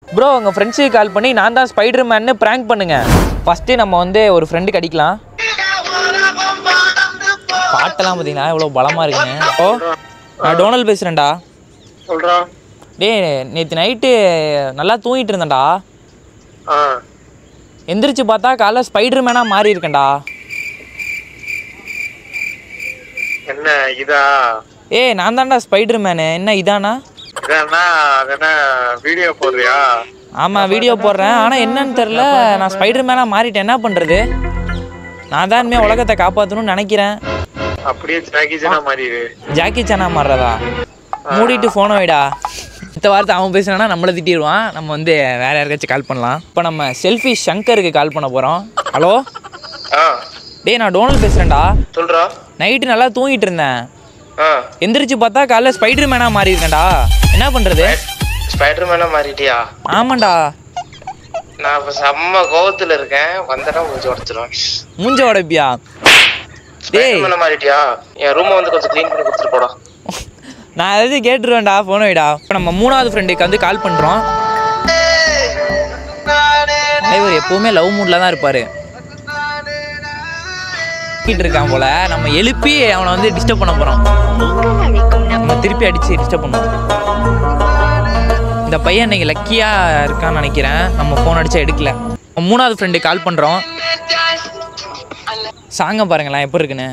bro உங்கள் ஃப்ரெண்ட்ஸுக்கு கால் பண்ணி நான் தான் ஸ்பைடர் மேன்னு ப்ராங்க் பண்ணுங்க ஃபஸ்ட்டு நம்ம வந்து ஒரு ஃப்ரெண்டுக்கு அடிக்கலாம் பாட்டெல்லாம் பார்த்தீங்கன்னா எவ்வளோ பலமாக இருக்குங்க ஓ நான் டோனல் பேசுகிறேன்டா சொல்றா டேய் நேற்று நைட்டு நல்லா தூங்கிட்டு இருந்தேன்டா ஆ எந்திரிச்சு பார்த்தா காலைல ஸ்பைடர் மேனாக மாறி இருக்கேன்டா என்ன இதா ஏய் நான் தான்டா ஸ்பைடர் மேனு என்ன இதானா இதா அதென்ன வீடியோ போடுறியா ஆமாம் வீடியோ போடுறேன் ஆனால் என்னன்னு தெரில நான் ஸ்பைடர் மேனாக மாறிட்டேன் என்ன பண்ணுறது நான் தான் இனிமேல் உலகத்தை காப்பாற்றணும்னு நினைக்கிறேன் அப்படியே ஜாகிஜனா மாறிடு ஜாக்கி சானா மாறுறதா மூடிட்டு ஃபோனை வைடா இந்த வார்த்தை அவன் பேசுனானா நம்மளை திட்டிடுவான் நம்ம வந்து வேற யாருக்காச்சும் கால் பண்ணலாம் இப்போ நம்ம செல்ஃபி ஷங்கருக்கு கால் பண்ண போகிறோம் ஹலோ ஆ டேய் நான் டோனல் பேசுகிறேன்டா சொல்றா நைட்டு நல்லா தூங்கிட்டு இருந்தேன் ஆ எந்திரிச்சு பார்த்தா காலைல ஸ்பைடர் மேனாக மாறி இருக்கேன்டா என்ன பண்ணுறது ஸ்பைடர் மேனா மாறிட்டியா ஆமாண்டா நான் இப்ப செம்ம கோவத்துல இருக்கேன் வந்தடா முடிஞ்சு உடச்சிருவேன் மூஞ்ச உடைப்பியா டேய் ஸ்பைடர் மேனா மாறிட்டியா என் ரூமை வந்து கொஞ்சம் க்ளீன் பண்ணி கொடுத்துட்டு போடா நான் ஏதாச்சும் கேட்டுருவேன்டா ஃபோன் வைடா இப்போ நம்ம மூணாவது ஃப்ரெண்டுக்கு வந்து கால் பண்ணுறோம் இவர் எப்பவுமே லவ் மூடில் தான் இருப்பார் இருக்கான் போல நம்ம எழுப்பி அவனை வந்து டிஸ்டர்ப் பண்ண போகிறோம் நம்ம திருப்பி அடித்து டிஸ்டர்ப் பண்ணுவோம் இந்த பையன் இன்னைக்கு லக்கியாக இருக்கான்னு நினைக்கிறேன் நம்ம ஃபோன் அடிச்சா எடுக்கல நம்ம மூணாவது ஃப்ரெண்டு கால் பண்ணுறோம் சாங்க பாருங்களேன் எப்படி இருக்குன்னு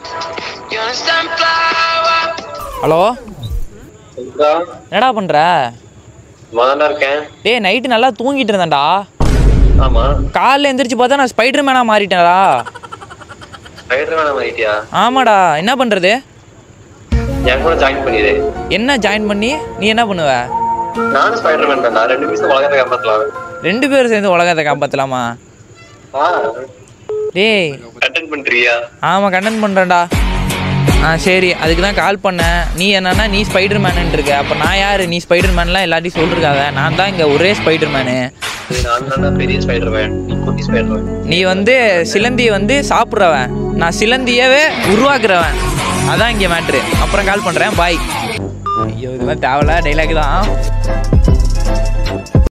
ஹலோ சொல்றா என்னடா பண்ணுற மதனா இருக்கேன் டேய் நைட்டு நல்லா தூங்கிட்டு இருந்தேன்டா ஆமா காலைல எந்திரிச்சு பார்த்தா நான் ஸ்பைடர் மேனாக மாறிட்டேன்டா ஸ்பைடர் மேனா மாறிட்டியா ஆமாடா என்ன பண்ணுறது என் கூட ஜாயின் பண்ணிடு என்ன ஜாயின் பண்ணி நீ என்ன பண்ணுவ நானும் ஸ்பைடர் மேன் தான் ரெண்டு நிமிஷம் உலகத்தை காப்பாத்தலாம் ரெண்டு பேரும் சேர்ந்து உலகத்தை காப்பாற்றலாமா ஆ டேய் அட்டன் பண்றியா ஆமாம் கண்டென்ட் பண்ணுறேன்டா ஆ சரி அதுக்கு தான் கால் பண்ணேன் நீ என்னன்னா நீ ஸ்பைடர் மேனுன்னு இருக்க அப்போ நான் யார் நீ ஸ்பைடர் மேன்லாம் எல்லாத்தையும் சொல்லிருக்காத நான் தான் இங்கே ஒரே ஸ்பைடர் மேனு நான் தான் பெரிய ஸ்பைடர் மேன் நீ குட்டி ஸ்பைடர் மேன் நீ வந்து சிலந்தியை வந்து சாப்பிட்றவன் நான் சிலந்தியவே உருவாக்குறவன் அதான் இங்கே மேட்ரு அப்புறம் கால் பண்ணுறேன் பாய் ஐயோ இதெல்லாம் தேவையில்ல டைலாக் தான்